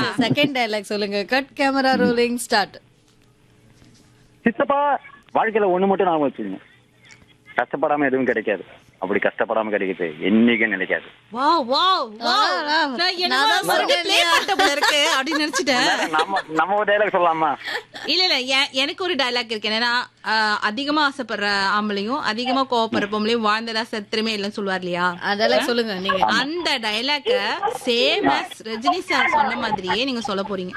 Second dialogue சொல்லுங்க cut camera rolling start சித்தப்பா வாழ்க்கையில ஒண்ணு மட்டும் ஞாபகம் வச்சுக்கோங்க கஷ்டப்படாம எதுவும் கிடைக்காது அப்படி கஷ்டப்படாம கிடைக்குது என்னைக்கும் நினைக்காது வாவ் வாவ் வாவ் ஆ, ஆ. நான் என்னமோ நான் தான் மறுபடியும் சொன்னேன் play பண்ணிட்ட போல இருக்கு அப்படின்னு நினைச்சிட்டேன் நம்ம நம்ம ஒரு டைலாக் சொல்லலாமா இல்ல இல்ல எ- எனக்கு ஒரு டயலாக் இருக்கு என்னன்னா ஆஹ், அதிகமா ஆசைப்படுற ஆம்பளையும் அதிகமா கோவப்படுற பொம்பளையும் வாழ்ந்ததா சத்திரமே இல்லைன்னு சொல்லுவார் இல்லையா டைலாக் சொல்லுங்க நீங்க அந்த டயலாக்க சேம் ரஜினி சார் சொன்ன மாதிரியே நீங்க சொல்ல போறீங்க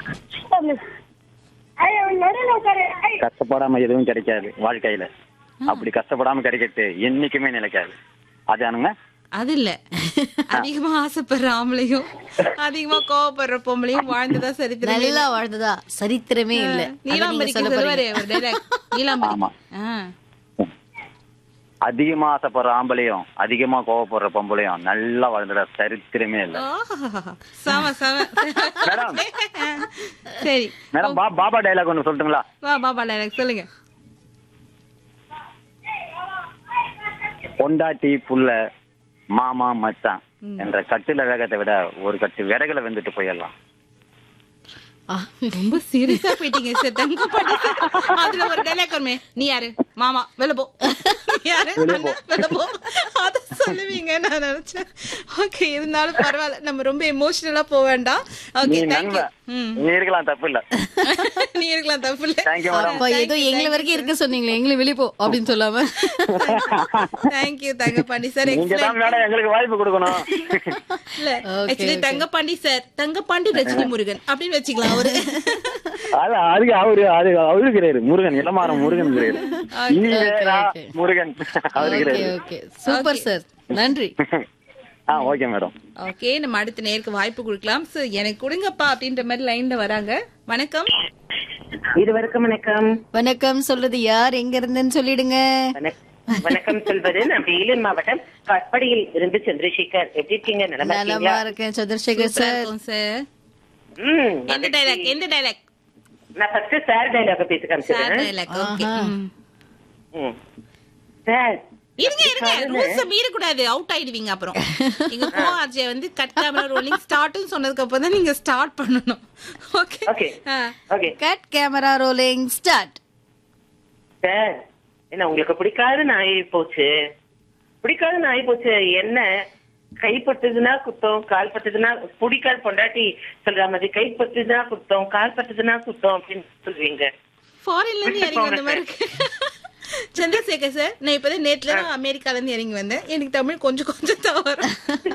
கஷ்டப்படாம எதுவும் கிடைக்காது வாழ்க்கையில அப்படி கஷ்டப்படாம கிடைக்கிறது என்னைக்குமே நிலைக்காது அதானுங்க அது இல்ல அதிகமா ஆசைப்படுற ஆம்பளையும் அதிகமா கோவப்படுற பொம்பளையும் வாழ்ந்ததா சரித்திரமே நல்லா வாழ்ந்ததா சரித்திரமே இல்ல அத நீங்க நீலாம்பரிக்கு சொல்ல சொல்லுவாரு போறீங்க. ஒரு டைலாக் நீலாம்பரி ஆமா. ஆ. அதிகமா ஆசைப்படுற ஆம்பளையும் அதிகமா கோவப்படுற பொம்பளையும் நல்லா வாழ்ந்துட சரித்திரமே இல்ல ஆஹ், செம செம மேடம் சரி மேடம் பா- பாபா டைலாக் ஒண்ணு சொல்லட்டுங்களா வா பாபா டைலாக் சொல்லுங்க பொண்டாட்டி புள்ள மாமா மச்சான் என்ற கட்டுல வேகத்தை விட ஒரு கட்டு விறகுல வெந்துட்டு போயிடலாம் ஆ, ரொம்ப சீரியஸா போயிட்டீங்க சார் தங்க பாட்டி அதுல ஒரு டைலாக் வருமே நீ யாரு மாமா வெளில போ நீ யாரு அண்ணா, வெளில போ அத சொல்லுவீங்க நான் நினைச்சேன் ஓகே இருந்தாலும் பரவாயில்ல நம்ம ரொம்ப எமோஷனலா போக வேண்டாம் ஓகே நீ தேங்க்யூ நன்மை நீ இருக்கலாம் தப்பு இல்ல நீ இருக்கலாம் தப்பு இல்ல தேங்க்யூ மேடம் அப்ப ஏதோ எங்களை வரைக்கும் இருக்க சொன்னீங்களே எங்களை வெளிய போ அப்படின்னு சொல்லாம தேங்க்யூ தங்கப்பாண்டி சார் நீங்க தான் எக்ஸலன்ட் மேடம் எங்களுக்கு வாய்ப்பு கொடுக்கணும் இல்ல Okay, actually okay. Thangapandi sir Thangapandi Rajini Murugan அப்படின்னு வச்சுக்கலாம் அவரு அது அதுக்கு அவரு அது அவரு கிடையாது முருகன் இளமாறம் முருகன் கிடையாது இனி Okay, வேறா okay. முருகன் அவரு ஓகே கிடையாது ஓகே சூப்பர் சார் நன்றி ஆ ஓகே மேடம் ஓகே நம்ம அடுத்த நேருக்கு வாய்ப்பு கொடுக்கலாம் சார் எனக்கு கொடுங்கப்பா அப்படின்ற மாதிரி லைன்ல வராங்க வணக்கம் இருவருக்கும் வணக்கம் வணக்கம் சொல்றது யார் எங்க இருந்துன்னு சொல்லிடுங்க வணக்- வணக்கம் சொல்வது நான் வேலூர் மாவட்டம் காட்பாடியில் இருந்து சந்திரசேகர் எப்படி இருக்கீங்க நலமா நலமா இருக்கீங்களா இருக்கேன் சந்திரசேகர் சூப்பரா சார் இருக்கும் சார் ம், எந்த மகிழ்ச்சி. டைலாக் எந்த டைலாக் நான் ஃபர்ஸ்ட் சார் டைலாக பேச சார் காமிச்சிடுறேன் டைலாக் ஓகே ஆஹா. ம். சார் இருங்க இருங்க ரூல்ஸ் மீறக்கூடாது அவுட் ஆயிடுவீங்க அப்புறம் நீங்க கோ ஆர்ஜே வந்து கட் கேமரா ரோலிங் ஸ்டார்ட்னு சொன்னதுக்கு அப்புறம் தான் நீங்க ஸ்டார்ட் பண்ணணும் okay okay okay cut camera rolling start sir என்ன உங்களுக்கு பிடிக்காத நாய் போச்சு பிடிக்காத நாய் போச்சு என்ன கைப்பட்டதுன்னா குத்தம் கால் பட்டதுன்னா பிடிக்காத பொண்டாட்டி சொல்ற மாதிரி கைப்பட்டதுன்னா குத்தம் கால் பட்டதுன்னா குத்தம் அப்படின்னு சொல்லுவீங்க ஃபாரின்ல இருந்து இறங்கி வந்த மாதிரி இருக்கு சந்திரசேகர் சார் நான் இப்பதான் நேத்துல தான் அமெரிக்கால இருந்து இறங்கி வந்தேன் எனக்கு தமிழ் கொஞ்சம் கொஞ்சம் தான் வரும்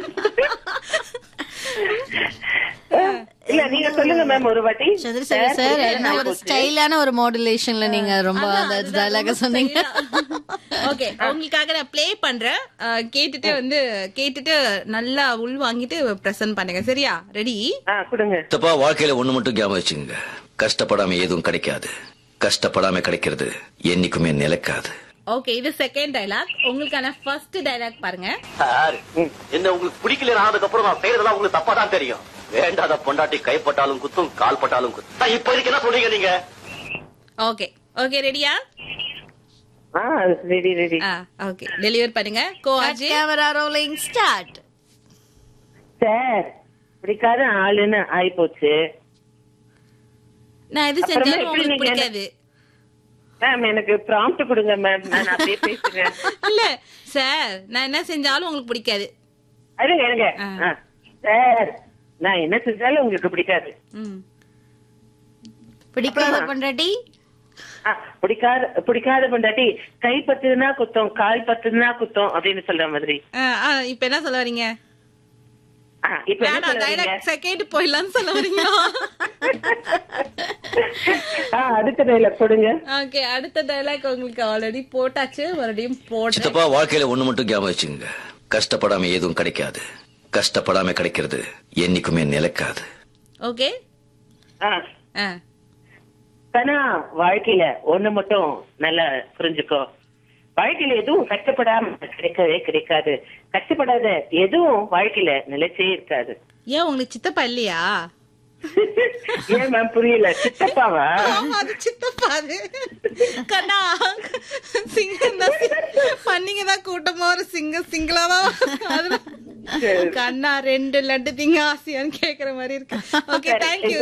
இல்ல நீங்க சொல்லுங்க மேம் ஒரு வாட்டி சந்திரசேகர் சார் என்ன ஒரு ஸ்டைலான ஒரு மாடுலேஷன்ல நீங்க ரொம்ப அந்த டைலாக சொன்னீங்க ஓகே உங்களுக்காக நான் ப்ளே பண்றேன் அஹ், கேட்டுட்டு வந்து கேட்டுட்டு நல்லா உள் வாங்கிட்டு பிரசன்ட் பண்ணுங்க சரியா ரெடி ஆ கொடுங்க தப்பா வாழ்க்கையில ஒண்ணு மட்டும் ஞாபகம் வச்சுங்க கஷ்டப்படாம எதுவும் கிடைக்காது கஷ்டப்படாம கிடைக்கிறது என்னைக்குமே நிலைக்காது ஓகே இது செகண்ட் டைலாக் உங்களுக்கான ஃபர்ஸ்ட் டைலாக் பாருங்க சார் என்ன உங்களுக்கு பிடிக்கல ஆனதுக்கு அப்புறம் நான் செய்யறதெல்லாம் உங்களுக்கு தப்பா தான் தெரியும் வேண்டாத பொண்டாட்டி கைப்பட்டாலும் குத்தும் கால் பட்டாலும் குத்தும் நான் இப்ப இதுக்கு என்ன சொல்றீங்க நீங்க ஓகே ஓகே ரெடியா ஆ ரெடி ரெடி ஆ ஓகே டெலிவர் பண்ணுங்க go cut RJ camera rolling start sir பிடிக்காத ஆளுன்னு ஆயி போச்சு நான் எது அப்புறமா செஞ்சாலும் எப்படி உங்களுக்கு நீங்க பிடிக்காது மேம் எனக்கு ப்ராம்ப்ட் கொடுங்க மேம் நான் அப்படியே பேசுறேன் இல்ல சார் நான் என்ன செஞ்சாலும் உங்களுக்கு பிடிக்காது இருங்க இருங்க ஆ. ஆ. சார் நான் என்ன செஞ்சாலும் உங்களுக்கு பிடிக்காது ம் பிடிக்காத பொண்டாட்டி ஆ, பிடிக்காத பிடிக்காத பொண்டாட்டி கை பத்துதுன்னா குத்தம் கால் பத்துதுன்னா குத்தம் அப்படின்னு சொல்ற மாதிரி ஆ, ஆ, இப்ப என்ன சொல்ல வரீங்க ஆ, இப்ப என்ன வேணாம் சொல்ல வரீங்க? டைலாக் செகண்ட் போயிடலாம்னு சொல்ல வரீங்களா ஆ, அடுத்த டைலாக் கொடுங்க ஓகே அடுத்த டைலாக் உங்களுக்கு ஆல்ரெடி போட்டாச்சு மறுபடியும் போடுறேன் சித்தப்பா வாழ்க்கையில ஒண்ணு மட்டும் ஞாபகம் வச்சுங்க கஷ்டப்படாம எதுவும் கிடைக்காது கஷ்டப்படாம கிடைக்கிறது என்னைக்குமே நிலைக்காது ஓகே ஆ, ஆ கனா வாழ்க்கையில ஒண்ணு மட்டும் நல்லா புரிஞ்சுக்கோ வாழ்க்கையில எதுவும் கஷ்டப்படாம கிடைக்கவே கிடைக்காது கஷ்டப்படாத எதுவும் வாழ்க்கையில நிலைச்சே இருக்காது ஏன் உங்களுக்கு சித்தப்பா இல்லையா ஏன் மேம் புரியல சித்தப்பாவா ஆமா, அது சித்தப்பா அது கண்ணா சிங்கம் தான் பண்ணிங்க தான் கூட்டமா ஒரு சிங்கம் சிங்கிளா தான் அதுல கண்ணா ரெண்டு லட்டு திங்க ஆசையான்னு கேக்குற மாதிரி இருக்கு ஓகே தேங்க்யூ